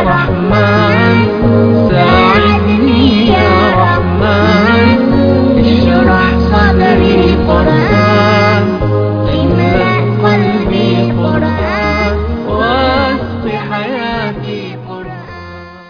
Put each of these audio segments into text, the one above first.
رحمن ساعدني يا رحمن اشرح صدري قرآن املأ قلبي قرآن واسق حياتي قرآن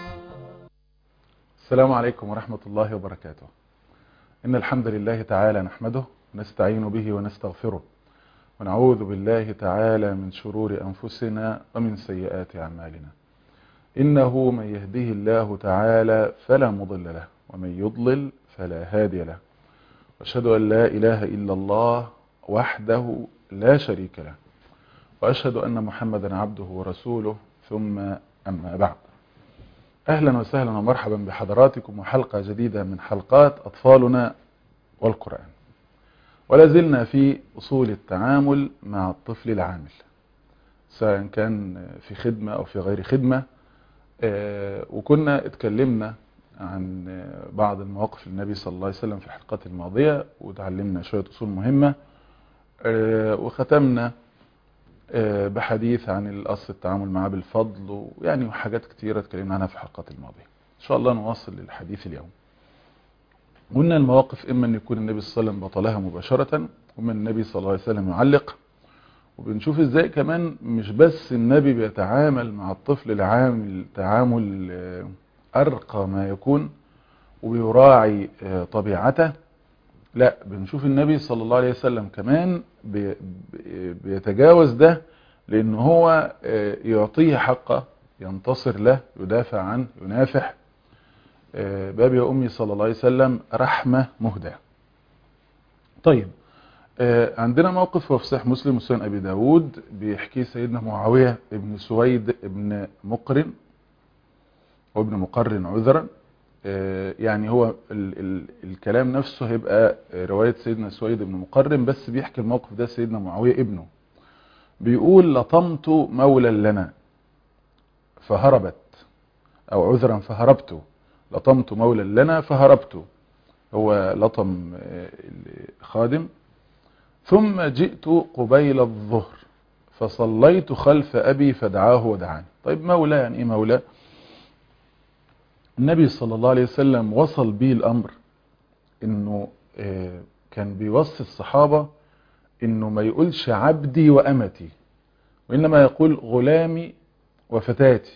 السلام عليكم ورحمة الله وبركاته إن الحمد لله تعالى نحمده ونستعين به ونستغفره ونعوذ بالله تعالى من شرور أنفسنا ومن سيئات أعمالنا إنه من يهده الله تعالى فلا مضل له ومن يضلل فلا هادي له وأشهد أن لا إله إلا الله وحده لا شريك له وأشهد أن محمدا عبده ورسوله ثم أما بعد أهلا وسهلا ومرحبا بحضراتكم وحلقة جديدة من حلقات أطفالنا والقرآن ولا زلنا في أصول التعامل مع الطفل العامل سواء كان في خدمة أو في غير خدمة آه، وكنا اتكلمنا عن آه، بعض المواقف للنبي صلى الله عليه وسلم في الحلقات الماضية وتعلمنا شوية أصول مهمة آه، وختمنا آه، بحديث عن الأصل التعامل معاه بالفضل ويعني وحاجات كتيرة اتكلمنا عنها في الحلقات الماضية إن شاء الله نواصل للحديث اليوم قلنا المواقف إما أن يكون النبي صلى الله عليه وسلم بطلها مباشرة وإما النبي صلى الله عليه وسلم يعلق وبنشوف ازاي كمان مش بس النبي بيتعامل مع الطفل العامل تعامل آه، أرقى ما يكون وبيراعي آه، طبيعته لا بنشوف النبي صلى الله عليه وسلم كمان بي- بي- بيتجاوز ده لأن هو آه، يعطيه حقه ينتصر له يدافع عنه ينافح آه، باب يا أمي صلى الله عليه وسلم رحمة مهداة طيب آه، عندنا موقف هو في صحيح مسلم وسنن أبي داود بيحكيه سيدنا معاوية ابن سويد ابن مقرن وابن مقرن عذرا آه، يعني هو ال ال الكلام نفسه هيبقى آه، رواية سيدنا سويد ابن مقرن بس بيحكي الموقف ده سيدنا معاوية ابنه بيقول لطمت مولا لنا فهربت او عذرا فهربت لطمت مولا لنا فهربت هو لطم آه، الخادم ثم جئت قبيل الظهر فصليت خلف أبي فدعاه ودعاني طيب مولى يعني إيه مولى النبي صلى الله عليه وسلم وصل به الأمر إنه آه، كان بيوصي الصحابة إنه ما يقولش عبدي وأمتي وإنما يقول غلامي وفتاتي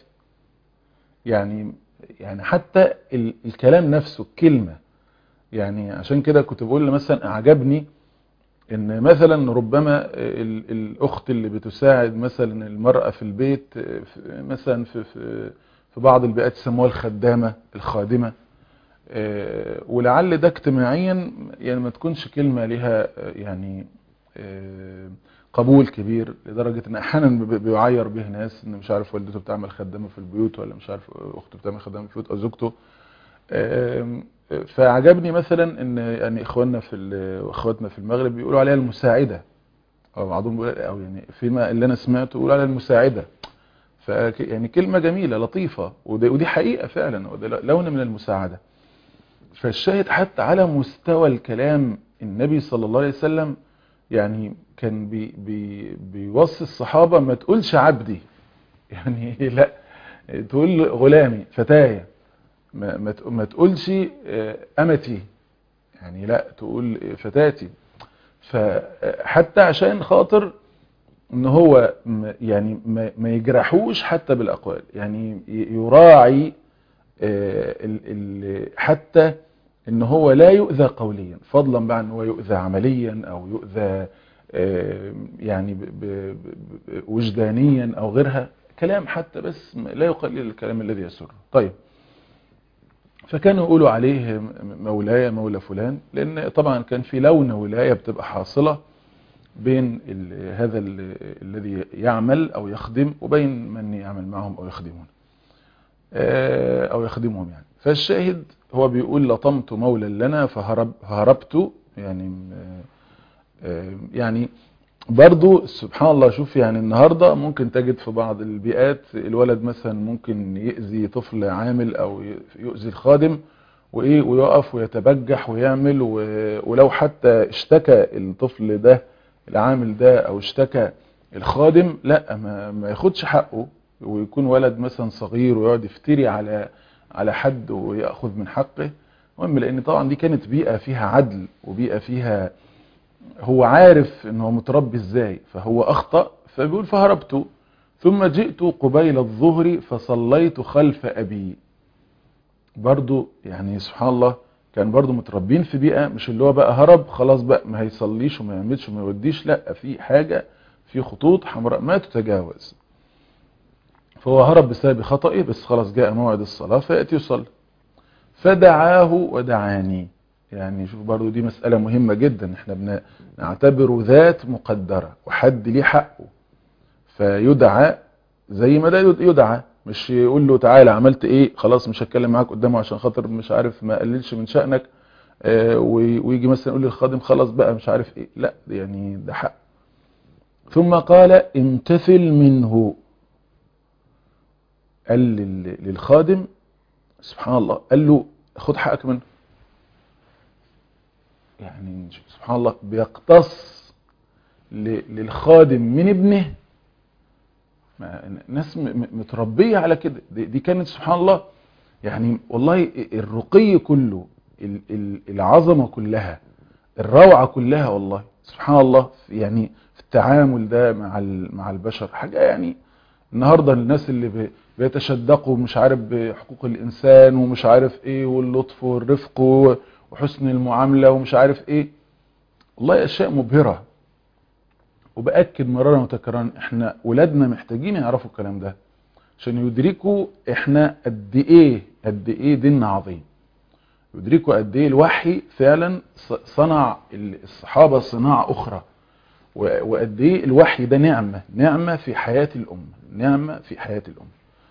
يعني يعني حتى ال- الكلام نفسه الكلمة يعني عشان كده كنت بقول مثلا أعجبني ان مثلا ربما ال- الاخت اللي بتساعد مثلا المرأة في البيت في- مثلا في, في, في بعض البيئات يسموها الخدامة الخادمة آه، ولعل ده اجتماعيا يعني ما تكونش كلمة لها آه، يعني آه، قبول كبير لدرجة ان احيانا بي- بيعير به ناس ان مش عارف والدته بتعمل خدامة في البيوت ولا مش عارف اخته بتعمل خدامة في البيوت او زوجته آم، فعجبني مثلا ان يعني اخواننا في ال- واخواتنا في المغرب بيقولوا عليها المساعده او بعضهم بيقول او يعني فيما اللي انا سمعته يقولوا عليها المساعده ف يعني كلمه جميله لطيفه ودي, ودي حقيقه فعلا وده لون من المساعده فالشاهد حتى على مستوى الكلام النبي صلى الله عليه وسلم يعني كان بي بي بيوصي الصحابه ما تقولش عبدي يعني لا تقول غلامي فتايا ما, ما تق- ما تقولش آه، أمتي يعني لا تقول فتاتي فحتى عشان خاطر ان هو م- يعني ما ما يجرحوش حتى بالاقوال يعني ي- يراعي آه، ال- ال- حتى ان هو لا يؤذى قوليا فضلا بقى ان هو يؤذى عمليا او يؤذى آه، يعني ب- ب- ب- وجدانيا او غيرها كلام حتى بس لا يقلل الكلام الذي يسره طيب فكانوا يقولوا عليه مولاي مولى فلان لان طبعا كان في لون ولايه بتبقى حاصله بين ال هذا ال الذي يعمل او يخدم وبين من يعمل معهم او يخدمون آه، او يخدمهم يعني فالشاهد هو بيقول لطمت مولا لنا فهرب فهربت يعني آه، آه، يعني برضو سبحان الله شوف يعني النهاردة ممكن تجد في بعض البيئات الولد مثلا ممكن يأذي طفل عامل او يؤذي الخادم وايه ويقف ويتبجح ويعمل و- ولو حتى اشتكى الطفل ده العامل ده او اشتكى الخادم لا ما, ما ياخدش حقه ويكون ولد مثلا صغير ويقعد يفتري على على حد ويأخذ من حقه المهم لان طبعا دي كانت بيئة فيها عدل وبيئة فيها هو عارف ان هو متربي ازاي فهو اخطأ فبيقول فهربت ثم جئت قبيل الظهر فصليت خلف ابي برضو يعني سبحان الله كان برضو متربين في بيئة مش اللي هو بقى هرب خلاص بقى ما هيصليش وما يعملش وما يوديش لا في حاجة في خطوط حمراء ما تتجاوز فهو هرب بسبب خطئه بس خلاص جاء موعد الصلاة فيأتي يصلي فدعاه ودعاني يعني شوف برضو دي مسألة مهمة جدا احنا بنعتبر ذات مقدرة وحد ليه حقه فيدعى زي ما ده يدعى مش يقول له تعالى عملت ايه خلاص مش هتكلم معاك قدامه عشان خاطر مش عارف ما قللش من شأنك اه ويجي مثلا يقول للخادم خلاص بقى مش عارف ايه لا يعني ده حق ثم قال امتثل منه قال للخادم سبحان الله قال له خد حقك منه يعني سبحان الله بيقتص للخادم من ابنه ناس متربية على كده دي كانت سبحان الله يعني والله الرقي كله العظمة كلها الروعة كلها والله سبحان الله يعني في التعامل ده مع مع البشر حاجة يعني النهاردة الناس اللي بيتشدقوا مش عارف بحقوق الإنسان ومش عارف ايه واللطف والرفق وحسن المعاملة ومش عارف ايه والله اشياء مبهرة وبأكد مرارا وتكرارا احنا ولادنا محتاجين يعرفوا الكلام ده عشان يدركوا احنا قد ايه قد ايه ديننا عظيم يدركوا قد ايه الوحي فعلا صنع الصحابة صناعة اخرى وقد ايه الوحي ده نعمة نعمة في حياة الامة نعمة في حياة الامة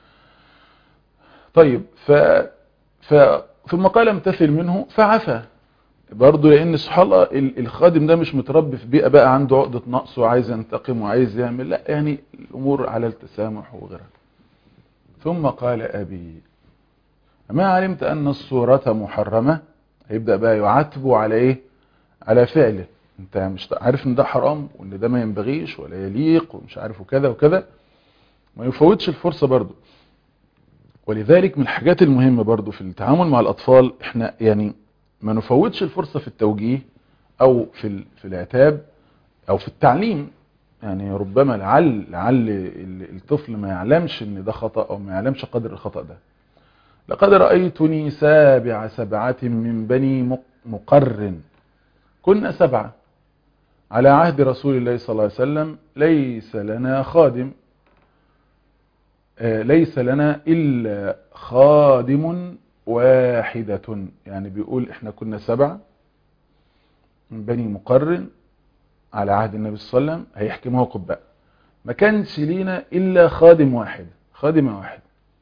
طيب ف ف ثم قال امتثل منه فعفى برضه لان سبحان الله الخادم ده مش متربي في بيئه بقى عنده عقده نقص وعايز ينتقم وعايز يعمل لا يعني الامور على التسامح وغيرها ثم قال ابي ما علمت ان الصوره محرمه هيبدا بقى يعاتبه على ايه على فعله انت مش عارف ان ده حرام وان ده ما ينبغيش ولا يليق ومش عارف وكذا وكذا ما يفوتش الفرصه برضه ولذلك من الحاجات المهمه برضه في التعامل مع الاطفال احنا يعني ما نفوتش الفرصة في التوجيه او في في العتاب او في التعليم يعني ربما لعل لعل الطفل ما يعلمش ان ده خطأ او ما يعلمش قدر الخطأ ده لقد رأيتني سابع سبعة من بني مقرن كنا سبعة على عهد رسول الله صلى الله عليه وسلم ليس لنا خادم ليس لنا إلا خادم واحدة يعني بيقول احنا كنا سبعة من بني مقرن على عهد النبي صلى الله عليه وسلم هيحكي موقف بقى ما كانش لينا إلا خادم واحد خادمة واحد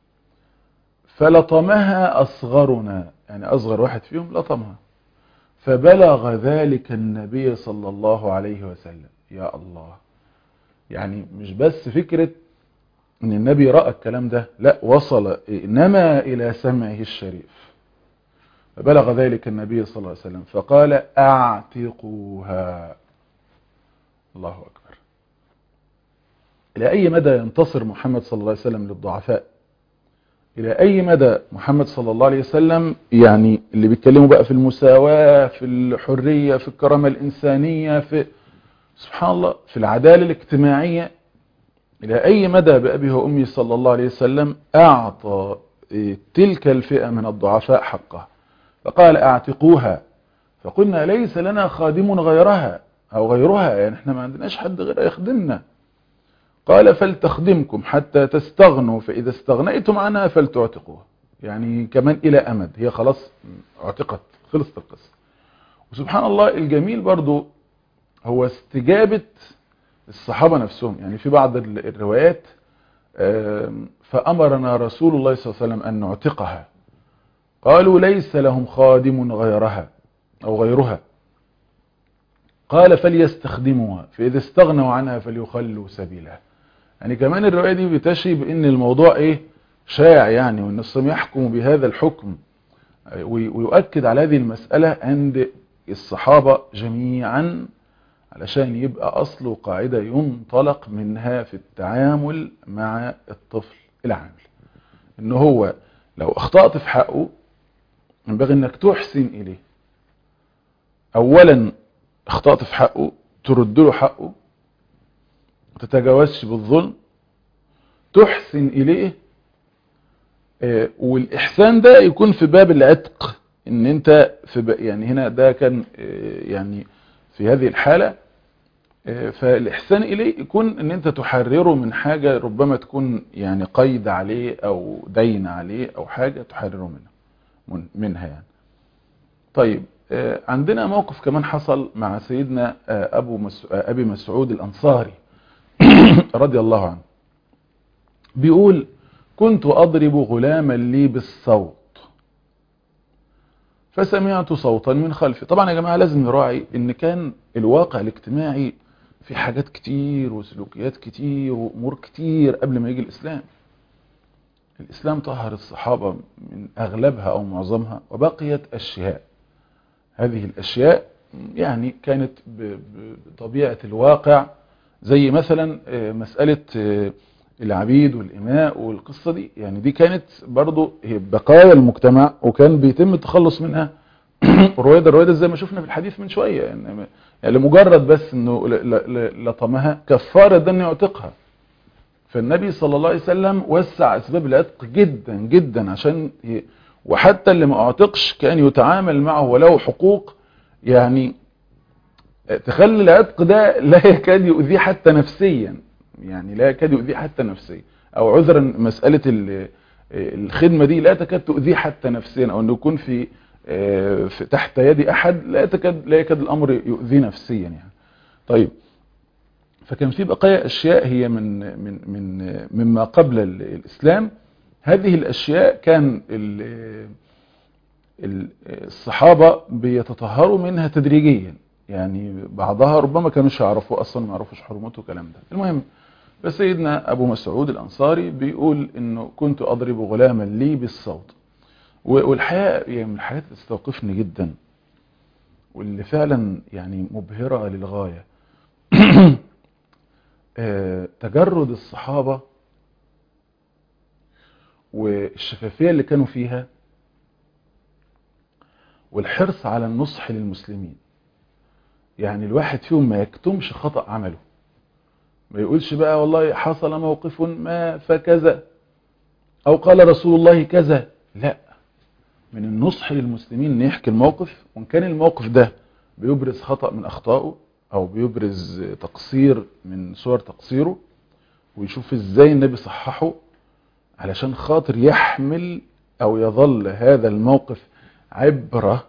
فلطمها أصغرنا يعني أصغر واحد فيهم لطمها فبلغ ذلك النبي صلى الله عليه وسلم يا الله يعني مش بس فكرة ان النبي رأى الكلام ده لا وصل انما الى سمعه الشريف فبلغ ذلك النبي صلى الله عليه وسلم فقال اعتقوها الله اكبر الى اي مدى ينتصر محمد صلى الله عليه وسلم للضعفاء الى اي مدى محمد صلى الله عليه وسلم يعني اللي بيتكلموا بقى في المساواة في الحرية في الكرامة الانسانية في سبحان الله في العدالة الاجتماعية إلى أي مدى بأبي وأمي صلى الله عليه وسلم أعطى تلك الفئة من الضعفاء حقها فقال أعتقوها فقلنا ليس لنا خادم غيرها أو غيرها يعني احنا ما عندناش حد غير يخدمنا قال فلتخدمكم حتى تستغنوا فإذا استغنيتم عنها فلتعتقوها يعني كمان إلى أمد هي خلاص اعتقت خلصت القصة وسبحان الله الجميل برضو هو استجابة الصحابة نفسهم يعني في بعض الروايات فأمرنا رسول الله صلى الله عليه وسلم أن نعتقها قالوا ليس لهم خادم غيرها أو غيرها قال فليستخدموها فإذا استغنوا عنها فليخلوا سبيلها يعني كمان الرواية دي بتشي بأن الموضوع إيه شاع يعني والنص يحكم بهذا الحكم ويؤكد على هذه المسألة عند الصحابة جميعا علشان يبقى أصله قاعدة ينطلق منها في التعامل مع الطفل العامل إن هو لو أخطأت في حقه ينبغي أنك تحسن إليه أولا أخطأت في حقه ترد له حقه تتجاوزش بالظلم تحسن إليه آه، والإحسان ده يكون في باب العتق ان انت في ب... يعني هنا ده كان آه، يعني في هذه الحالة آه، فالإحسان إليه يكون ان انت تحرره من حاجة ربما تكون يعني قيد عليه او دين عليه او حاجة تحرره منها من- منها يعني طيب آه، عندنا موقف كمان حصل مع سيدنا آه، أبو مس... آه، أبي مسعود الأنصاري رضي الله عنه بيقول كنت أضرب غلاما لي بالصوت فسمعت صوتا من خلفي طبعا يا جماعة لازم نراعي ان كان الواقع الاجتماعي في حاجات كتير وسلوكيات كتير وامور كتير قبل ما يجي الاسلام الاسلام طهر الصحابة من اغلبها او معظمها وبقيت اشياء هذه الاشياء يعني كانت ب- ب- بطبيعة الواقع زي مثلا آه، مسألة آه، العبيد والإماء والقصة دي يعني دي كانت برضو هي بقايا المجتمع وكان بيتم التخلص منها رويدة رويدة زي ما شفنا في الحديث من شوية يعني يعني لمجرد بس انه ل- ل- ل- لطمها كفارة ده انه يعتقها فالنبي صلى الله عليه وسلم وسع اسباب العتق جدا جدا عشان ي... وحتى اللي ما اعتقش كان يتعامل معه ولو حقوق يعني تخلي العتق ده لا يكاد يؤذيه حتى نفسيا يعني لا يكاد يؤذيه حتى نفسيا او عذرا مسألة ال- الخدمة دي لا تكاد تؤذيه حتى نفسيا او انه يكون في آه، في تحت يد احد لا تكاد لا يكاد الامر يؤذيه نفسيا يعني طيب فكان في بقايا اشياء هي من من من مما قبل ال- الاسلام هذه الاشياء كان ال- ال- الصحابة بيتطهروا منها تدريجيا يعني بعضها ربما كانوش يعرفوا اصلا ما يعرفوش حرمته والكلام ده المهم بس سيدنا ابو مسعود الانصاري بيقول انه كنت اضرب غلاما لي بالصوت و- والحقيقه يعني من الحاجات اللي تستوقفني جدا واللي فعلا يعني مبهره للغايه آه، تجرد الصحابه والشفافيه اللي كانوا فيها والحرص على النصح للمسلمين يعني الواحد فيهم ما يكتمش خطأ عمله ما يقولش بقى والله حصل موقف ما فكذا او قال رسول الله كذا لا من النصح للمسلمين ان يحكي الموقف وان كان الموقف ده بيبرز خطأ من اخطائه او بيبرز تقصير من صور تقصيره ويشوف ازاي النبي صححه علشان خاطر يحمل او يظل هذا الموقف عبرة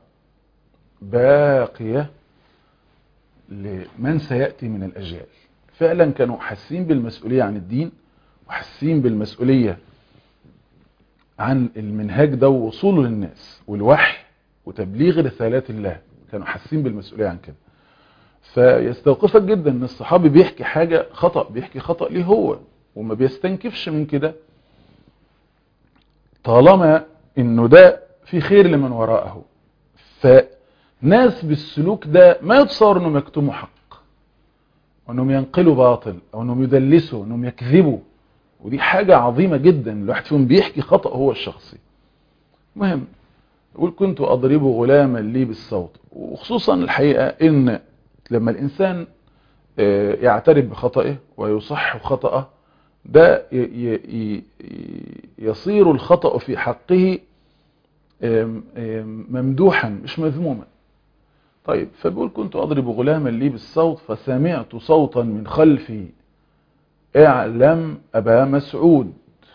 باقية لمن سيأتي من الأجيال فعلا كانوا حاسين بالمسؤولية عن الدين وحاسين بالمسؤولية عن المنهاج ده ووصوله للناس والوحي وتبليغ رسالات الله كانوا حاسين بالمسؤولية عن كده فيستوقفك جدا ان الصحابي بيحكي حاجة خطأ بيحكي خطأ ليه هو وما بيستنكفش من كده طالما انه ده في خير لمن وراءه فناس بالسلوك ده ما يتصور انهم يكتموا حق وانهم ينقلوا باطل او انهم يدلسوا انهم يكذبوا ودي حاجة عظيمة جدا الواحد فيهم بيحكي خطأ هو الشخصي مهم يقول كنت أضرب غلاما لي بالصوت وخصوصا الحقيقة ان لما الانسان آه، يعترف بخطئه ويصح خطأه ده ي- ي- ي- يصير الخطأ في حقه آم، آم، ممدوحا مش مذموما طيب فبيقول كنت أضرب غلاما لي بالصوت فسمعت صوتا من خلفي اعلم أبا مسعود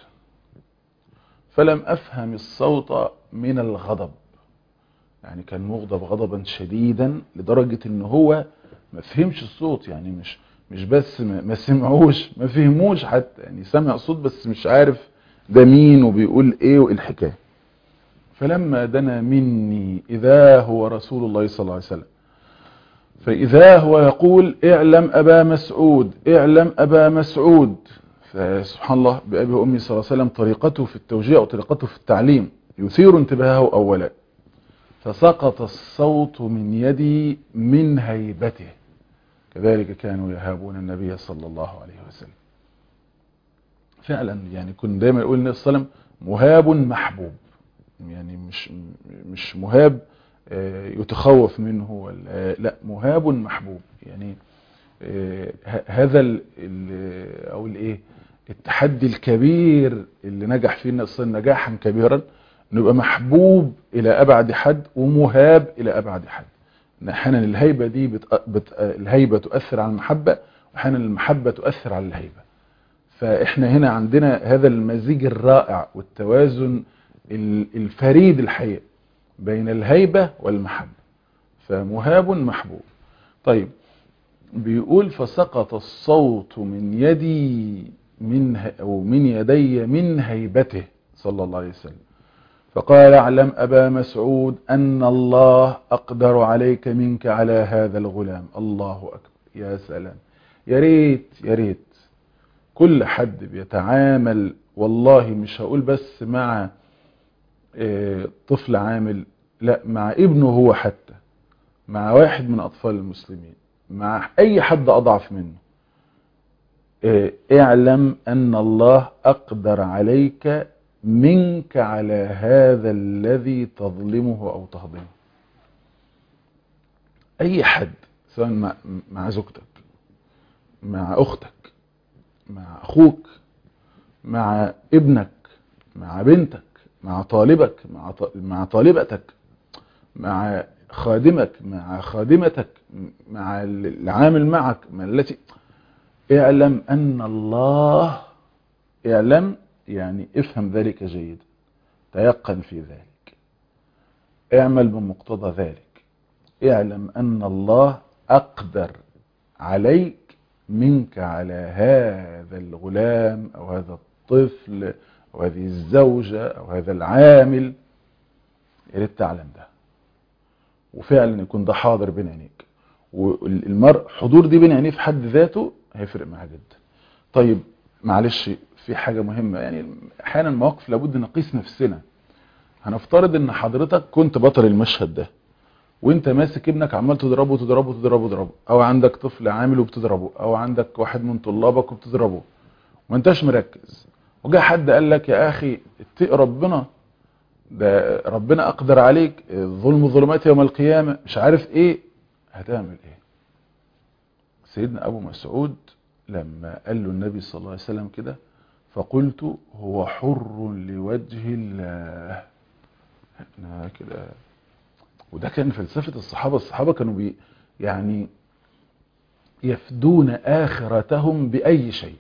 فلم أفهم الصوت من الغضب يعني كان مغضب غضبا شديدا لدرجة ان هو ما فهمش الصوت يعني مش مش بس ما ما سمعوش ما فهموش حتى يعني سمع صوت بس مش عارف ده مين وبيقول ايه وايه الحكايه فلما دنا مني إذا هو رسول الله صلى الله عليه وسلم فإذا هو يقول اعلم أبا مسعود اعلم أبا مسعود فسبحان الله بأبي وأمي صلى الله عليه وسلم طريقته في التوجيه وطريقته في التعليم يثير انتباهه أولا فسقط الصوت من يدي من هيبته كذلك كانوا يهابون النبي صلى الله عليه وسلم فعلا يعني كنت دايما يقول النبي صلى الله عليه وسلم مهاب محبوب يعني مش مش مهاب آه، يتخوف منه ولا لا مهاب محبوب يعني آه، ه- هذا ال- ال- او الايه التحدي الكبير اللي نجح فيه النبي صلى الله عليه وسلم نجاحا كبيرا انه يبقى محبوب الى ابعد حد ومهاب الى ابعد حد إن احيانا الهيبه دي بت... بت... الهيبه تؤثر على المحبه واحيانا المحبه تؤثر على الهيبه فاحنا هنا عندنا هذا المزيج الرائع والتوازن ال- الفريد الحقيقه بين الهيبه والمحبه فمهاب محبوب طيب بيقول فسقط الصوت من يدي من ه- او من يدي من هيبته صلى الله عليه وسلم فقال اعلم ابا مسعود ان الله اقدر عليك منك على هذا الغلام الله اكبر يا سلام يا ريت يا ريت كل حد بيتعامل والله مش هقول بس مع آه، طفل عامل لا مع ابنه هو حتى مع واحد من اطفال المسلمين مع اي حد اضعف منه آه، اعلم ان الله اقدر عليك منك على هذا الذي تظلمه او تهضمه اي حد سواء مع, مع زوجتك مع اختك مع اخوك مع ابنك مع بنتك مع طالبك مع ط- مع طالبتك مع خادمك مع خادمتك مع العامل معك مع التي اعلم ان الله اعلم يعني افهم ذلك جيدا تيقن في ذلك اعمل بمقتضى ذلك اعلم ان الله اقدر عليك منك على هذا الغلام او هذا الطفل او هذه الزوجة او هذا العامل يا ريت تعلم ده وفعلا يكون ده حاضر بين عينيك والمرء حضور دي بين عينيه في حد ذاته هيفرق معاه جدا طيب معلش في حاجة مهمة يعني احيانا مواقف لابد نقيس نفسنا هنفترض ان حضرتك كنت بطل المشهد ده وانت ماسك ابنك عمال تضربه تضربه تضربه تضربه او عندك طفل عامل وبتضربه او عندك واحد من طلابك وبتضربه وما انتش مركز وجاء حد قال لك يا اخي اتق ربنا ده ربنا اقدر عليك الظلم ظلمات يوم القيامة مش عارف ايه هتعمل ايه سيدنا ابو مسعود لما قال له النبي صلى الله عليه وسلم كده فقلت هو حر لوجه الله احنا كده وده كان فلسفة الصحابة الصحابة كانوا بي يعني يفدون آخرتهم بأي شيء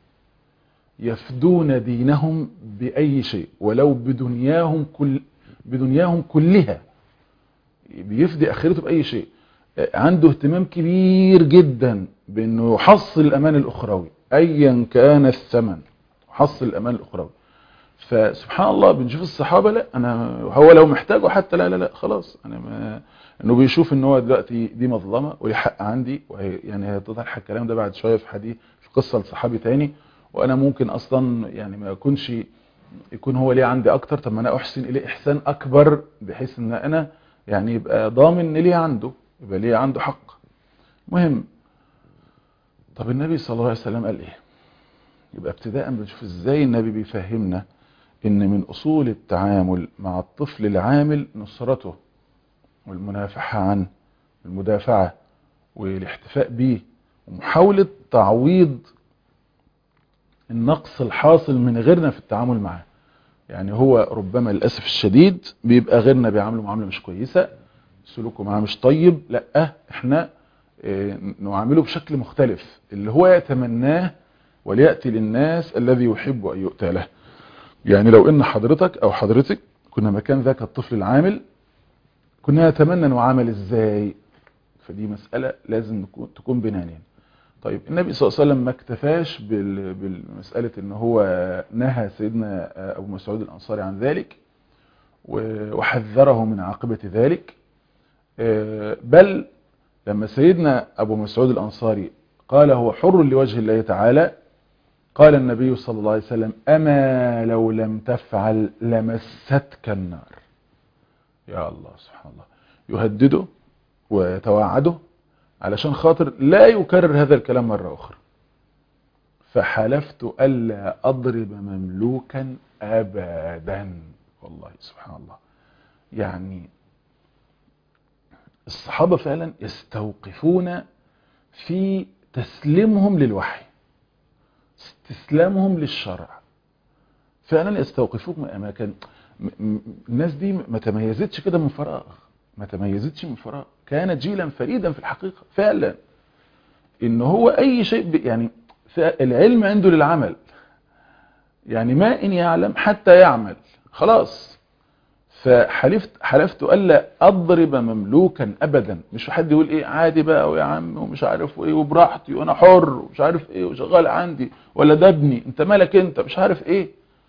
يفدون دينهم بأي شيء ولو بدنياهم كل بدنياهم كلها بيفدي آخرته بأي شيء عنده اهتمام كبير جدا بأنه يحصل الأمان الأخروي أيا كان الثمن يحصل الأمان الأخروي فسبحان الله بنشوف الصحابة لا أنا هو لو محتاجه حتى لا لا لا خلاص أنا ما انه بيشوف ان هو دلوقتي دي مظلمة وليه حق عندي وهي يعني هيتضح الكلام ده بعد شوية في حديث في قصة لصحابي تاني وانا ممكن اصلا يعني ما يكونش يكون هو ليه عندي اكتر طب ما انا احسن اليه احسان اكبر بحيث ان انا يعني يبقى ضامن ان ليه عنده يبقى ليه عنده حق مهم طب النبي صلى الله عليه وسلم قال ايه يبقى ابتداء بنشوف ازاي النبي بيفهمنا ان من اصول التعامل مع الطفل العامل نصرته والمنافحة عنه المدافعة والاحتفاء به ومحاولة تعويض النقص الحاصل من غيرنا في التعامل معه يعني هو ربما للأسف الشديد بيبقى غيرنا بيعامله معاملة مش كويسة سلوكه معاه مش طيب لا احنا اه نعامله بشكل مختلف اللي هو يتمناه وليأتي للناس الذي يحب أن يؤتى له يعني لو ان حضرتك او حضرتك كنا مكان ذاك الطفل العامل كنا نتمنى نعامل ازاي فدي مسألة لازم نكون تكون بيننا طيب النبي صلى الله عليه وسلم ما اكتفاش بالمسألة ان هو نهى سيدنا ابو مسعود الانصاري عن ذلك وحذره من عاقبة ذلك بل لما سيدنا ابو مسعود الانصاري قال هو حر لوجه الله تعالى قال النبي صلى الله عليه وسلم أما لو لم تفعل لمستك النار يا الله سبحان الله يهدده ويتوعده علشان خاطر لا يكرر هذا الكلام مرة أخرى فحلفت ألا أضرب مملوكا أبدا والله سبحان الله يعني الصحابة فعلا يستوقفون في تسليمهم للوحي استسلامهم للشرع فعلا يستوقفوك من أماكن الناس دي ما تميزتش كده من فراغ ما تميزتش من فراغ كانت جيلا فريدا في الحقيقة فعلا ان هو اي شيء يعني العلم عنده للعمل يعني ما ان يعلم حتى يعمل خلاص فحلفت حلفت الا اضرب مملوكا ابدا مش حد يقول ايه عادي بقى ويا عم ومش عارف ايه وبراحتي وانا حر ومش عارف ايه وشغال عندي ولا ده ابني انت مالك انت مش عارف ايه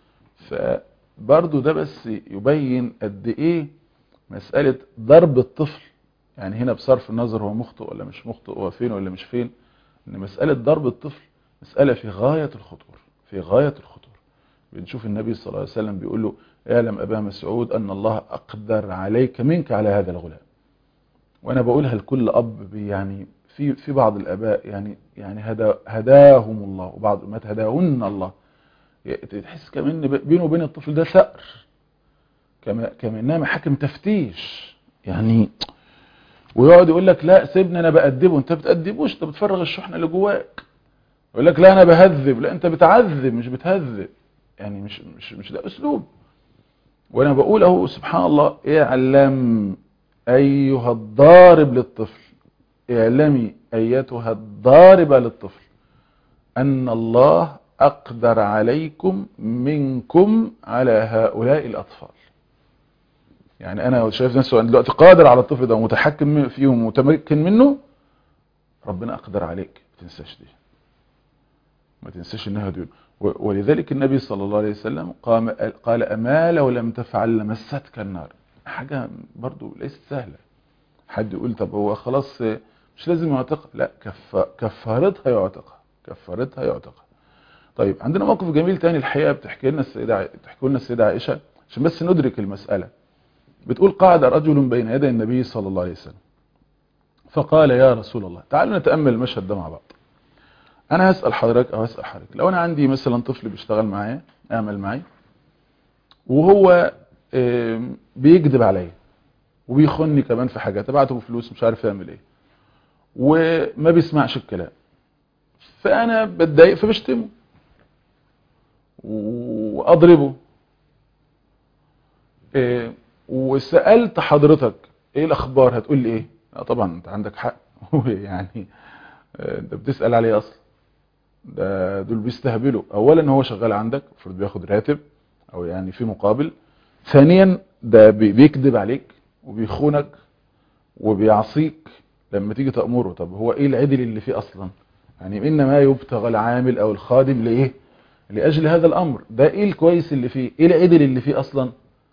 فبرضه ده بس يبين قد ايه مسألة ضرب الطفل يعني هنا بصرف النظر هو مخطئ ولا مش مخطئ هو فين ولا مش فين ان مسألة ضرب الطفل مسألة في غاية الخطور في غاية الخطور بنشوف النبي صلى الله عليه وسلم بيقول له اعلم أبا مسعود أن الله أقدر عليك منك على هذا الغلام وأنا بقولها لكل أب يعني في في بعض الآباء يعني يعني هدا هداهم الله وبعض ما هداهن الله تحس كمان بينه وبين الطفل ده ثأر كما كانها محاكم تفتيش يعني ويقعد يقول لك لا سيبني انا بأدبه انت بتأدبوش انت بتفرغ الشحنه اللي جواك يقول لك لا انا بهذب لا انت بتعذب مش بتهذب يعني مش مش مش ده اسلوب وانا بقول اهو سبحان الله اعلم ايها الضارب للطفل اعلمي ايتها الضاربه للطفل ان الله اقدر عليكم منكم على هؤلاء الاطفال يعني انا شايف نفسي دلوقتي قادر على الطفل ده ومتحكم فيه ومتمكن منه ربنا اقدر عليك ما تنساش دي ما تنساش انها دي ولذلك النبي صلى الله عليه وسلم قام قال اما لو لم تفعل لمستك النار حاجه برضو ليست سهله حد يقول طب هو خلاص مش لازم يعتق لا كف كفارتها يعتقها كفارتها يعتقها طيب عندنا موقف جميل تاني الحقيقه بتحكي لنا السيده بتحكي لنا السيده عائشه عشان بس ندرك المساله بتقول قعد رجل بين يدي النبي صلى الله عليه وسلم فقال يا رسول الله تعالوا نتأمل المشهد ده مع بعض انا هسأل حضرتك او هسأل حضرتك لو انا عندي مثلا طفل بيشتغل معايا اعمل معي وهو بيكذب عليا وبيخني كمان في حاجات ابعته فلوس مش عارف يعمل ايه وما بيسمعش الكلام فانا بتضايق فبشتمه واضربه وسألت حضرتك ايه الاخبار هتقول لي ايه طبعا انت عندك حق يعني انت بتسأل عليه اصلا ده دول بيستهبلوا اولا هو شغال عندك المفروض بياخد راتب او يعني في مقابل ثانيا ده بيكذب عليك وبيخونك وبيعصيك لما تيجي تأمره طب هو ايه العدل اللي فيه اصلا يعني انما يبتغى العامل او الخادم لايه لاجل هذا الامر ده ايه الكويس اللي فيه ايه العدل اللي فيه اصلا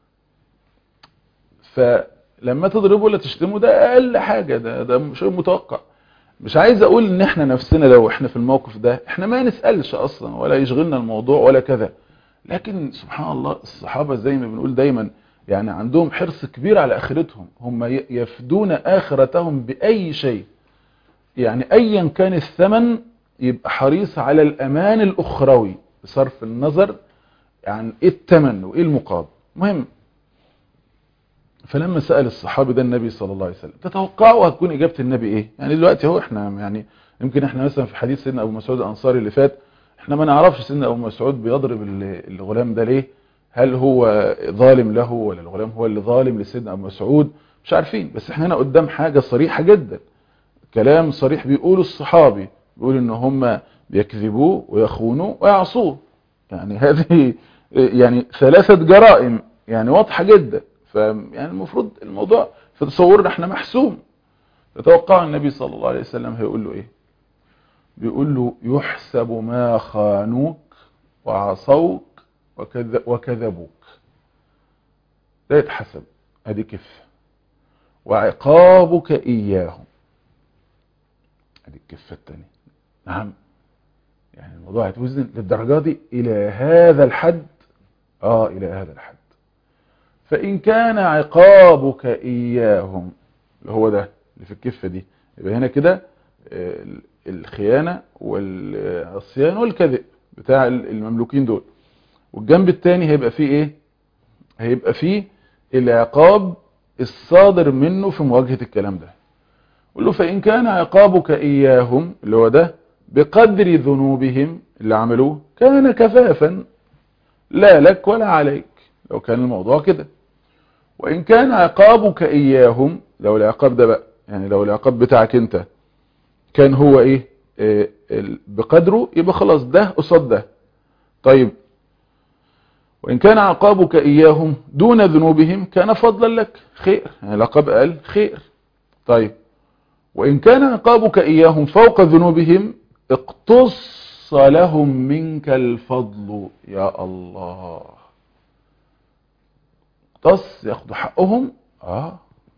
فلما تضربه ولا تشتمه ده اقل حاجة ده, ده شيء متوقع مش عايز اقول ان احنا نفسنا لو احنا في الموقف ده احنا ما نسألش اصلا ولا يشغلنا الموضوع ولا كذا لكن سبحان الله الصحابة زي ما بنقول دايما يعني عندهم حرص كبير على اخرتهم هم يفدون اخرتهم باي شيء يعني ايا كان الثمن يبقى حريص على الامان الاخروي بصرف النظر عن ايه الثمن وايه المقابل مهم فلما سأل الصحابي ده النبي صلى الله عليه وسلم تتوقعوا هتكون إجابة النبي إيه يعني دلوقتي هو إحنا يعني يمكن إحنا مثلا في حديث سيدنا أبو مسعود الأنصاري اللي فات إحنا ما نعرفش سيدنا أبو مسعود بيضرب الغلام ده ليه هل هو ظالم له ولا الغلام هو اللي ظالم لسيدنا أبو مسعود مش عارفين بس إحنا هنا قدام حاجة صريحة جدا كلام صريح بيقوله الصحابي بيقول إن هم بيكذبوه ويخونوه ويعصوه يعني هذه يعني ثلاثة جرائم يعني واضحة جدا فيعني المفروض الموضوع في تصورنا احنا محسوم تتوقع النبي صلى الله عليه وسلم هيقول له ايه بيقول له يحسب ما خانوك وعصوك وكذبوك لا يتحسب ادي كفه وعقابك اياهم ادي الكفه الثانيه نعم يعني الموضوع هيتوزن للدرجه دي الى هذا الحد اه الى هذا الحد فإن كان عقابك إياهم اللي هو ده اللي في الكفة دي يبقى هنا كده آه، الخيانة والعصيان والكذب بتاع المملوكين دول والجنب التاني هيبقى فيه ايه هيبقى فيه العقاب الصادر منه في مواجهة الكلام ده قل له فإن كان عقابك إياهم اللي هو ده بقدر ذنوبهم اللي عملوه كان كفافا لا لك ولا عليك لو كان الموضوع كده وإن كان عقابك إياهم لو العقاب ده بقى يعني لو العقاب بتاعك انت كان هو ايه آه، ال- بقدره يبقى خلاص ده قصاد ده طيب وإن كان عقابك إياهم دون ذنوبهم كان فضلا لك خير يعني العقاب قال خير طيب وإن كان عقابك إياهم فوق ذنوبهم اقتص لهم منك الفضل يا الله اقتص ياخدوا حقهم اه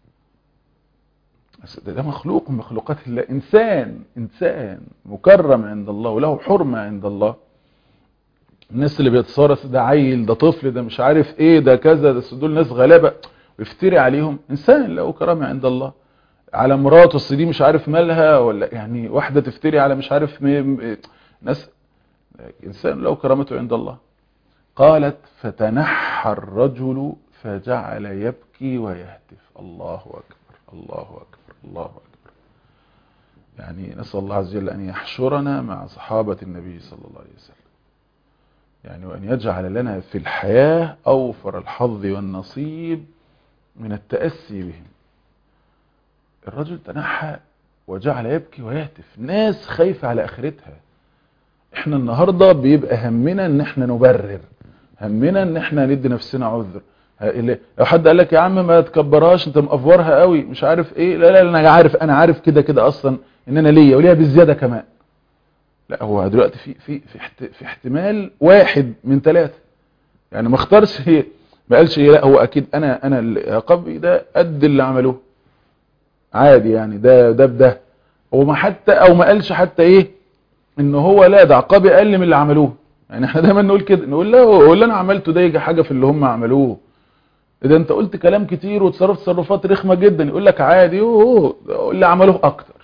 بس ده, ده مخلوق من مخلوقات الله إنسان إنسان مكرم عند الله وله حرمة عند الله الناس اللي بيتصارس ده عيل ده طفل ده مش عارف ايه ده كذا ده دول ناس غلابة ويفتري عليهم إنسان له كرامة عند الله على مراته اصل دي مش عارف مالها ولا يعني واحدة تفتري على مش عارف مي... ناس إنسان له كرامته عند الله قالت فتنحى الرجل فجعل يبكي ويهتف الله أكبر الله أكبر الله أكبر يعني نسأل الله عز وجل أن يحشرنا مع صحابة النبي صلى الله عليه وسلم يعني وأن يجعل لنا في الحياة أوفر الحظ والنصيب من التأسي بهم الرجل تنحى وجعل يبكي ويهتف ناس خايفة على آخرتها احنا النهاردة بيبقى همنا ان احنا نبرر همنا ان احنا ندي نفسنا عذر ه- اللي- لو حد قال لك يا عم ما تكبرهاش انت مقفورها قوي مش عارف ايه لا لا انا عارف انا عارف كده كده اصلا ان انا ليا وليا بالزيادة كمان لا هو دلوقتي في في في احت- في احتمال واحد من ثلاثة يعني ما اختارش ايه ما قالش ايه لا هو اكيد انا انا العقاب ده قد اللي عملوه عادي يعني ده ده بده وما حتى او ما قالش حتى ايه ان هو لا ده عقابي اقل من اللي عملوه يعني احنا دايما نقول كده نقول لا هو اللي انا عملته ده يجي حاجه في اللي هم عملوه اذا انت قلت كلام كتير وتصرفت تصرفات رخمه جدا يقول لك عادي اوه ده اللي عملوه اكتر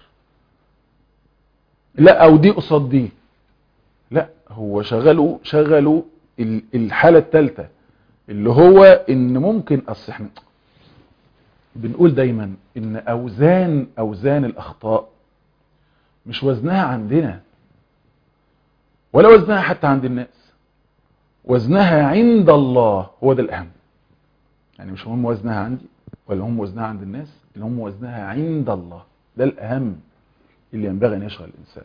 لا او دي قصاد دي لا هو شغلوا شغلوا ال- الحاله الثالثه اللي هو ان ممكن اصل احنا بنقول دايما ان اوزان اوزان الاخطاء مش وزنها عندنا ولا وزنها حتى عند الناس وزنها عند الله هو ده الاهم يعني مش مهم وزنها عندي ولا هم وزنها عند الناس اللي هم وزنها عند الله ده الاهم اللي ينبغي ان يشغل الانسان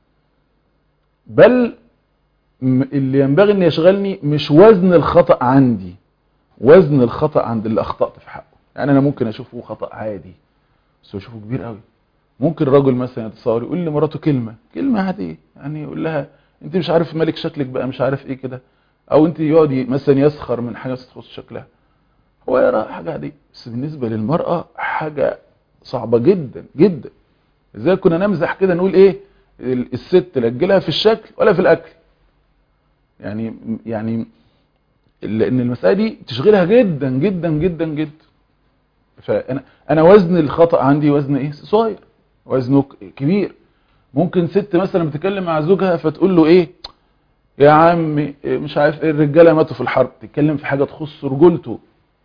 بل م- اللي ينبغي ان يشغلني مش وزن الخطأ عندي وزن الخطأ عند اللي اخطأت في حقه يعني انا ممكن اشوفه خطأ عادي بس اشوفه كبير قوي ممكن الرجل مثلا يتصور يقول لمراته كلمة كلمة عادية يعني يقول لها انت مش عارف مالك شكلك بقى مش عارف ايه كده او انت يقعد ي- مثلا يسخر من حاجة تخص شكلها هو يرى حاجة عادية بس بالنسبة للمرأة حاجة صعبة جدا جدا ازاي كنا نمزح كده نقول ايه ال- الست لا تجيلها في الشكل ولا في الاكل يعني يعني لان المسألة دي تشغلها جدا جدا جدا جدا فانا انا وزن الخطأ عندي وزن ايه صغير وزنه ك- كبير ممكن ست مثلا بتتكلم مع زوجها فتقول له ايه يا عمي إيه مش عارف ايه الرجاله ماتوا في الحرب تتكلم في حاجه تخص رجولته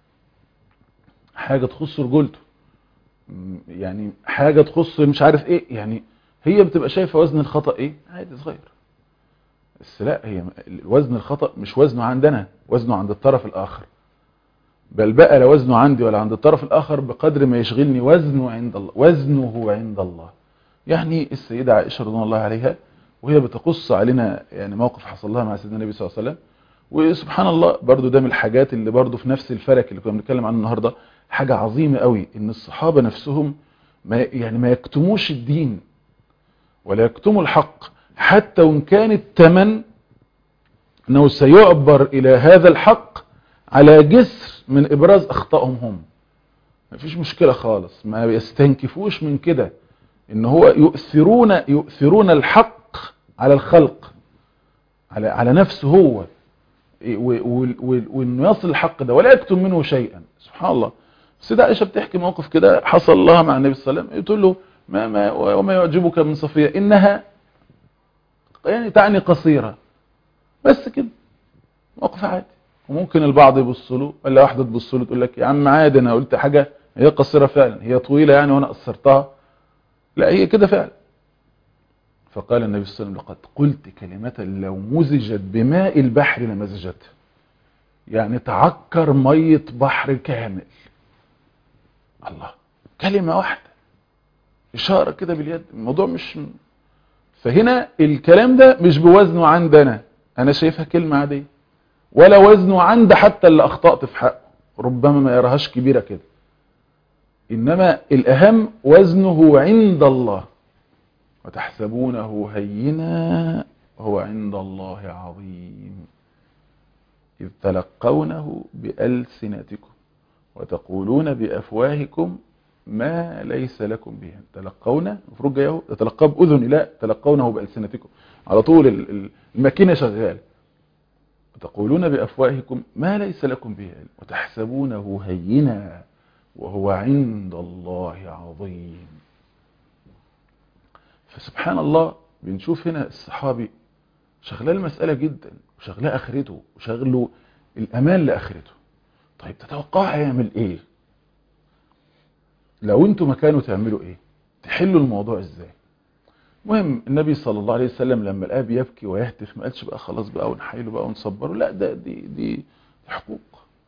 حاجه تخص رجولته م- يعني حاجه تخص مش عارف ايه يعني هي بتبقى شايفه وزن الخطأ ايه عادي صغير بس لا هي وزن الخطأ مش وزنه عندنا وزنه عند الطرف الاخر بل بقى لا وزنه عندي ولا عند الطرف الآخر بقدر ما يشغلني وزنه عند الله وزنه عند الله يعني السيدة عائشة رضي الله عليها وهي بتقص علينا يعني موقف حصل لها مع سيدنا النبي صلى الله عليه وسلم وسبحان الله برضو ده من الحاجات اللي برضو في نفس الفلك اللي كنا بنتكلم عنه النهاردة حاجة عظيمة قوي ان الصحابة نفسهم ما يعني ما يكتموش الدين ولا يكتموا الحق حتى وان كان الثمن انه سيعبر الى هذا الحق على جسر من ابراز اخطائهم هم مفيش مشكلة خالص ما يستنكفوش من كده ان هو يؤثرون يؤثرون الحق على الخلق على على نفسه هو وانه يصل الحق ده ولا يكتم منه شيئا سبحان الله السيدة عائشة بتحكي موقف كده حصل لها مع النبي صلى الله عليه وسلم تقول له ما ما وما يعجبك من صفية إنها يعني تعني قصيرة بس كده موقف عادي وممكن البعض يبص له ولا واحدة تبص له تقول لك يا عم عادي أنا قلت حاجة هي قصيرة فعلا هي طويلة يعني وأنا قصرتها لا هي كده فعلا فقال النبي صلى الله عليه وسلم لقد قلت كلمة لو مزجت بماء البحر لمزجتها يعني تعكر مية بحر كامل الله كلمة واحدة إشارة كده باليد الموضوع مش فهنا الكلام ده مش بوزنه عندنا أنا شايفها كلمة عادية ولا وزنه عند حتى اللي أخطأت في حقه ربما ما يراهاش كبيرة كده إنما الأهم وزنه عند الله وتحسبونه هينا هو عند الله عظيم إذ تلقونه بألسنتكم وتقولون بأفواهكم ما ليس لكم به تلقون المفروض جايه تلقاه بأذن لا تلقونه بألسنتكم على طول الماكينة شغال وتقولون بأفواهكم ما ليس لكم به علم وتحسبونه هينا وهو عند الله عظيم فسبحان الله بنشوف هنا الصحابي شغلاه المسألة جدا وشغلاه آخرته وشغله الأمان لآخرته طيب تتوقعوا هيعمل ايه لو انتوا مكانه تعملوا ايه تحلوا الموضوع ازاي المهم النبي صلى الله عليه وسلم لما الاب يبكي ويهتف ما قالش بقى خلاص بقى ونحيله بقى ونصبره لا ده دي دي حقوق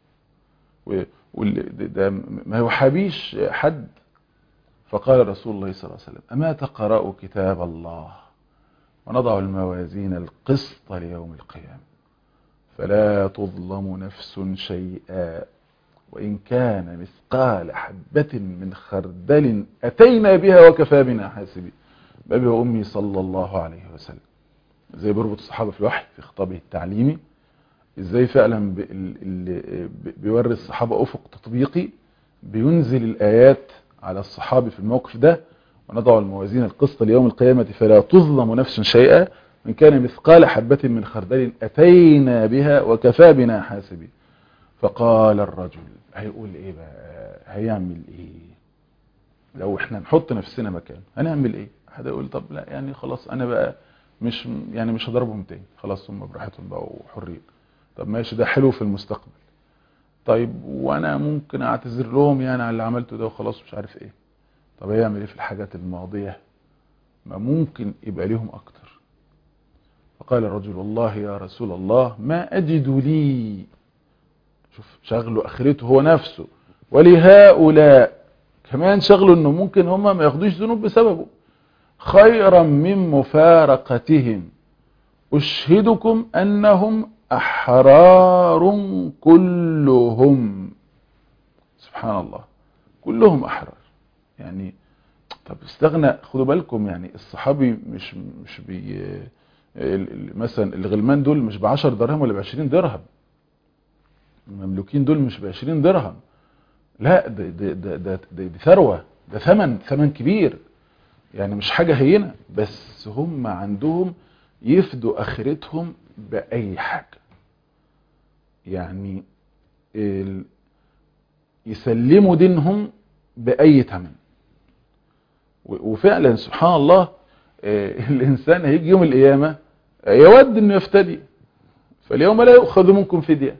ده ما يحابيش حد فقال رسول الله صلى الله عليه وسلم أما تقرأ كتاب الله ونضع الموازين القسط ليوم القيامة فلا تظلم نفس شيئا وإن كان مثقال حبة من خردل أتينا بها وكفى بنا حاسبين بأبي وأمي صلى الله عليه وسلم زي بربط الصحابة في الوحي في خطابه التعليمي ازاي فعلا بيوري الصحابة أفق تطبيقي بينزل الآيات على الصحابي في الموقف ده ونضع الموازين القسط ليوم القيامة فلا تظلم نفس شيئا من كان مثقال حبة من خردل أتينا بها وكفى بنا حاسبين فقال الرجل هيقول ايه بقى هيعمل ايه لو احنا نحط نفسنا مكانه هنعمل ايه حد يقول طب لا يعني خلاص انا بقى مش يعني مش هضربهم تاني خلاص هم براحتهم بقى وحرين طب ماشي ده حلو في المستقبل طيب وانا ممكن اعتذر لهم يعني على اللي عملته ده وخلاص مش عارف ايه طب هيعمل ايه في الحاجات الماضية ما ممكن يبقى ليهم اكتر فقال الرجل والله يا رسول الله ما اجد لي شوف شغله اخرته هو نفسه ولهؤلاء كمان شغله انه ممكن هم ما ياخدوش ذنوب بسببه خيرا من مفارقتهم اشهدكم انهم احرار كلهم سبحان الله كلهم احرار يعني طب استغنى خدوا بالكم يعني الصحابي مش مش بي مثلا الغلمان دول مش ب 10 درهم ولا ب 20 درهم المملوكين دول مش ب 20 درهم لا ده ده ده ده, ده, ده ثروه ده ثمن ثمن كبير يعني مش حاجه هينه بس هم عندهم يفدوا اخرتهم باي حاجه يعني يسلموا دينهم باي ثمن وفعلا سبحان الله الانسان هيجي يوم القيامه يود انه يفتدي فاليوم لا يؤخذ منكم فديه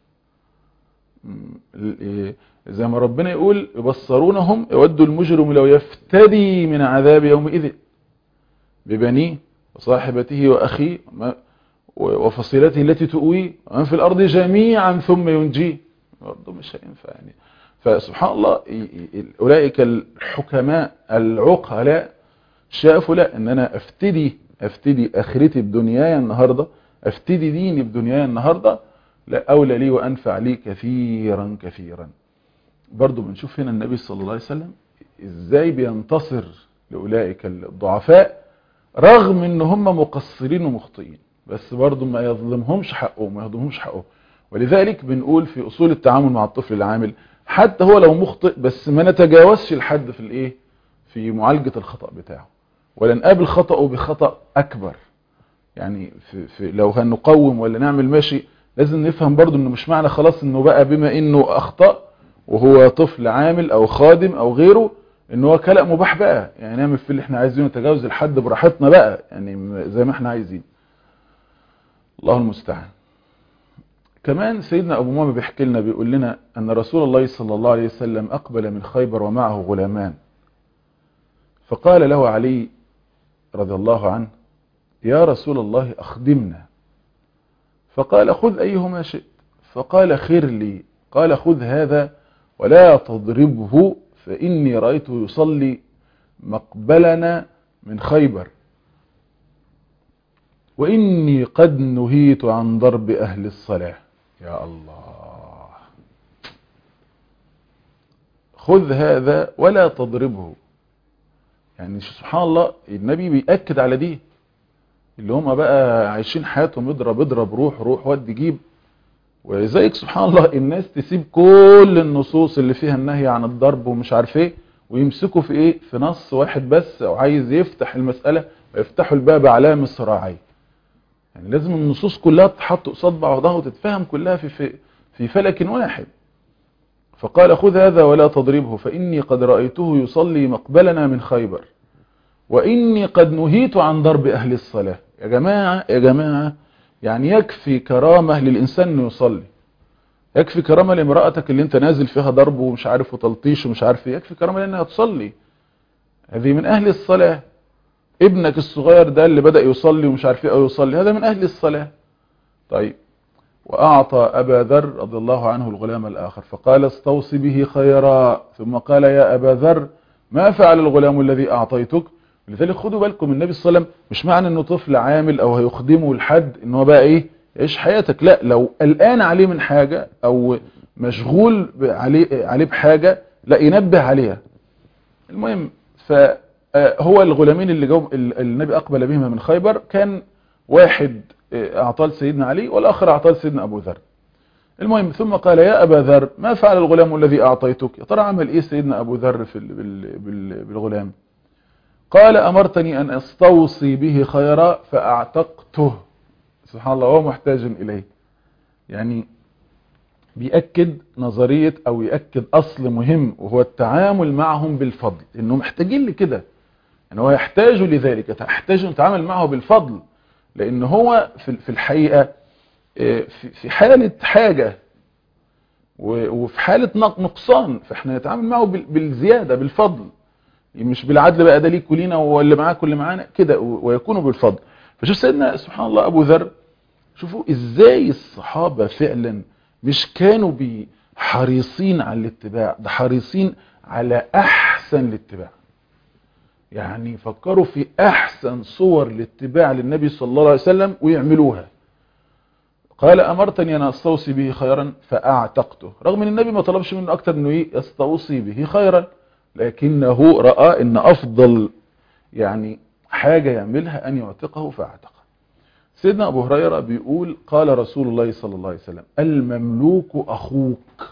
زي ما ربنا يقول يبصرونهم يود المجرم لو يفتدي من عذاب يومئذ ببنيه وصاحبته وأخيه وفصيلته التي تؤويه ومن في الأرض جميعا ثم ينجيه برضه مش هينفع يعني فسبحان الله أولئك الحكماء العقلاء شافوا لا ان انا افتدي افتدي اخرتي بدنياي النهاردة افتدي ديني بدنياي النهاردة لا اولى لي وانفع لي كثيرا كثيرا برضو بنشوف هنا النبي صلى الله عليه وسلم ازاي بينتصر لاولئك الضعفاء رغم ان هم مقصرين ومخطئين بس برضو ما يظلمهمش حقهم ما يهضمهمش حقهم ولذلك بنقول في اصول التعامل مع الطفل العامل حتى هو لو مخطئ بس ما نتجاوزش الحد في الايه في معالجة الخطأ بتاعه ولا نقابل خطأه بخطأ اكبر يعني في في لو هنقوم ولا نعمل ماشي لازم نفهم برضو انه مش معنى خلاص انه بقى بما انه اخطأ وهو طفل عامل او خادم او غيره ان هو كلام مباح بقى يعني نعمل في اللي احنا عايزينه نتجاوز الحد براحتنا بقى يعني زي ما احنا عايزين الله المستعان كمان سيدنا ابو ماما بيحكي لنا بيقول لنا ان رسول الله صلى الله عليه وسلم اقبل من خيبر ومعه غلامان فقال له علي رضي الله عنه يا رسول الله اخدمنا فقال خذ ايهما شئت فقال خير لي قال خذ هذا ولا تضربه فإني رأيته يصلي مقبلنا من خيبر وإني قد نهيت عن ضرب أهل الصلاة يا الله خذ هذا ولا تضربه يعني سبحان الله النبي بيأكد على دي اللي هم بقى عايشين حياتهم اضرب اضرب روح روح ود جيب ولذلك سبحان الله الناس تسيب كل النصوص اللي فيها النهي عن الضرب ومش عارف ايه ويمسكوا في ايه في نص واحد بس او عايز يفتح المسألة ويفتحوا الباب علام الصراعي يعني لازم النصوص كلها تتحط قصاد بعضها وتتفهم كلها في في في فلك واحد فقال خذ هذا ولا تضربه فإني قد رأيته يصلي مقبلنا من خيبر وإني قد نهيت عن ضرب أهل الصلاة يا جماعة يا جماعة يعني يكفي كرامة للإنسان أنه يصلي يكفي كرامة لامرأتك اللي انت نازل فيها ضرب ومش عارف وتلطيش ومش عارف ايه يكفي كرامة لأنها تصلي هذه من أهل الصلاة ابنك الصغير ده اللي بدأ يصلي ومش عارف ايه او يصلي هذا من أهل الصلاة طيب وأعطى أبا ذر رضي الله عنه الغلام الآخر فقال استوصي به خيرا ثم قال يا أبا ذر ما فعل الغلام الذي أعطيتك لذلك خدوا بالكم النبي صلى الله عليه وسلم مش معنى انه طفل عامل او هيخدمه لحد ان هو بقى ايه يعيش حياتك لا لو قلقان عليه من حاجة او مشغول عليه عليه بحاجة لا ينبه عليها المهم فهو الغلامين اللي جو النبي اقبل بهما من خيبر كان واحد اعطاه لسيدنا علي والاخر اعطاه لسيدنا ابو ذر المهم ثم قال يا ابا ذر ما فعل الغلام الذي اعطيتك يا ترى عمل ايه سيدنا ابو ذر في بالغلام قال أمرتني أن أستوصي به خيرا فأعتقته سبحان الله هو محتاج إليه يعني بيأكد نظرية أو يأكد أصل مهم وهو التعامل معهم بالفضل إنه محتاجين لكده يعني هو يحتاج لذلك يحتاج أن يتعامل معه بالفضل لأن هو في الحقيقة في حالة حاجة وفي حالة نقصان فإحنا نتعامل معه بالزيادة بالفضل مش بالعدل بقى ده ليك ولينا واللي معاك واللي معانا كده ويكونوا بالفضل فشوف سيدنا سبحان الله ابو ذر شوفوا ازاي الصحابة فعلا مش كانوا حريصين على الاتباع ده حريصين على احسن الاتباع يعني فكروا في احسن صور الاتباع للنبي صلى الله عليه وسلم ويعملوها قال امرتني ان استوصي به خيرا فاعتقته رغم ان النبي ما طلبش منه اكتر انه ايه يستوصي به خيرا لكنه رأى ان افضل يعني حاجة يعملها ان يعتقه فاعتقه سيدنا ابو هريرة بيقول قال رسول الله صلى الله عليه وسلم المملوك اخوك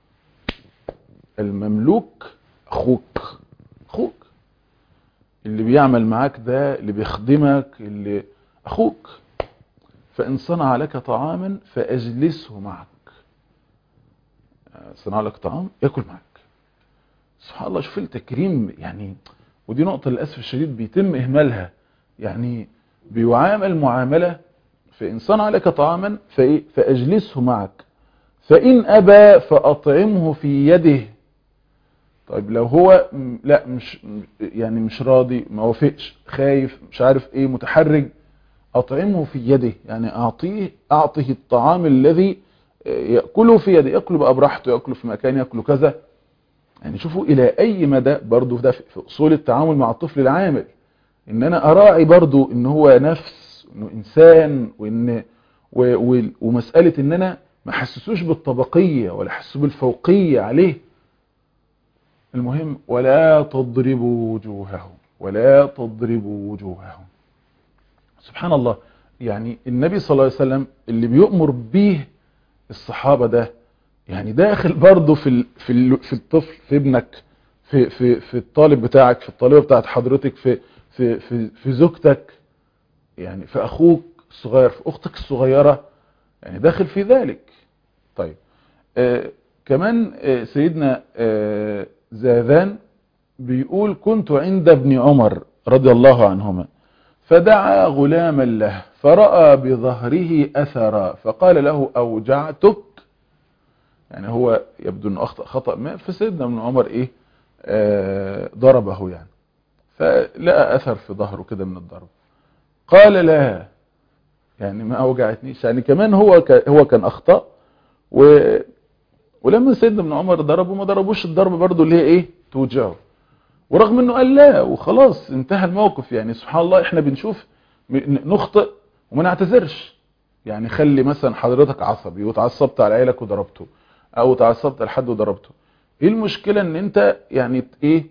المملوك اخوك اخوك اللي بيعمل معاك ده اللي بيخدمك اللي اخوك فان صنع لك طعاما فاجلسه معك صنع لك طعام ياكل معك سبحان الله شوف التكريم يعني ودي نقطة للأسف الشديد بيتم إهمالها يعني بيعامل معاملة فإن صنع لك طعاما فأجلسه معك فإن أبى فأطعمه في يده طيب لو هو لا مش يعني مش راضي ما وافقش خايف مش عارف ايه متحرج أطعمه في يده يعني أعطيه أعطيه الطعام الذي يأكله في يده يأكله بقى براحته يأكله في مكان يأكله كذا يعني شوفوا الى اي مدى برضو ده في اصول التعامل مع الطفل العامل ان انا اراعي برضو ان هو نفس انه انسان وان و و ومسألة ان انا ما حسسوش بالطبقية ولا حسسوه بالفوقية عليه المهم ولا تضربوا وجوههم ولا تضربوا وجوههم سبحان الله يعني النبي صلى الله عليه وسلم اللي بيؤمر به الصحابة ده يعني داخل برضه في ال في ال في الطفل في ابنك في في في الطالب بتاعك في الطالبه بتاعت حضرتك في في في في زوجتك يعني في اخوك الصغير في اختك الصغيره يعني داخل في ذلك طيب آه كمان آه سيدنا آه زاذان بيقول كنت عند ابن عمر رضي الله عنهما فدعا غلاما له فرأى بظهره أثرا فقال له أوجعتك يعني هو يبدو أنه أخطأ خطأ ما فسيدنا ابن عمر إيه آه ضربه يعني فلقى أثر في ظهره كده من الضرب قال لا يعني ما أوجعتنيش يعني كمان هو هو كان أخطأ و ولما سيدنا ابن عمر ضربه ما ضربوش الضرب برضه اللي هي ايه توجعه ورغم انه قال لا وخلاص انتهى الموقف يعني سبحان الله احنا بنشوف نخطئ وما نعتذرش يعني خلي مثلا حضرتك عصبي وتعصبت على عيلك وضربته او تعصبت على حد وضربته ايه المشكلة ان انت يعني ايه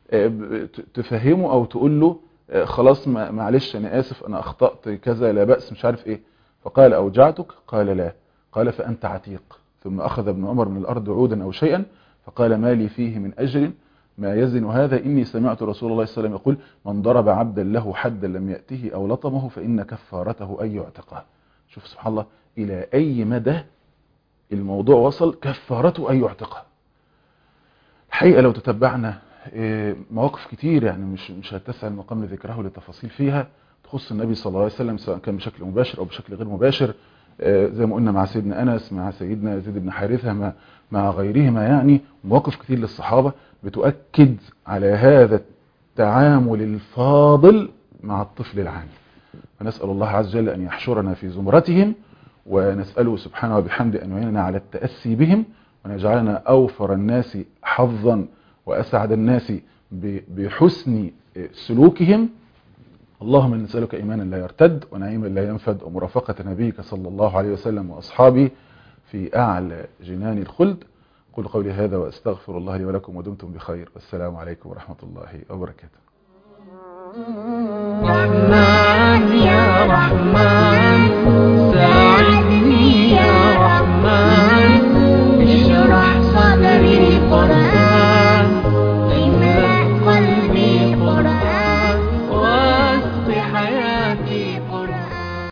تفهمه او تقول له خلاص معلش انا اسف انا اخطأت كذا لا بأس مش عارف ايه فقال اوجعتك قال لا قال فانت عتيق ثم أخذ ابن عمر من الأرض عودا أو شيئا فقال ما لي فيه من أجر ما يزن هذا إني سمعت رسول الله صلى الله عليه وسلم يقول من ضرب عبدا له حدا لم يأته أو لطمه فإن كفارته أن يعتقه شوف سبحان الله إلى أي مدى الموضوع وصل كفارته أن يعتقه الحقيقة لو تتبعنا مواقف كتير يعني مش مش هتسع المقام لذكره للتفاصيل فيها تخص النبي صلى الله عليه وسلم سواء كان بشكل مباشر أو بشكل غير مباشر زي ما قلنا مع سيدنا أنس مع سيدنا زيد بن حارثة مع, مع غيرهما يعني مواقف كتير للصحابة بتؤكد على هذا التعامل الفاضل مع الطفل العاني فنسأل الله عز وجل أن يحشرنا في زمرتهم ونسأله سبحانه وبحمده أن يعيننا على التأسي بهم وأن يجعلنا أوفر الناس حظا وأسعد الناس بحسن سلوكهم اللهم نسألك إيمانا لا يرتد ونعيما لا ينفد ومرافقة نبيك صلى الله عليه وسلم وأصحابه في أعلى جنان الخلد قل قولي هذا وأستغفر الله لي ولكم ودمتم بخير والسلام عليكم ورحمة الله وبركاته رحمن يا رحمن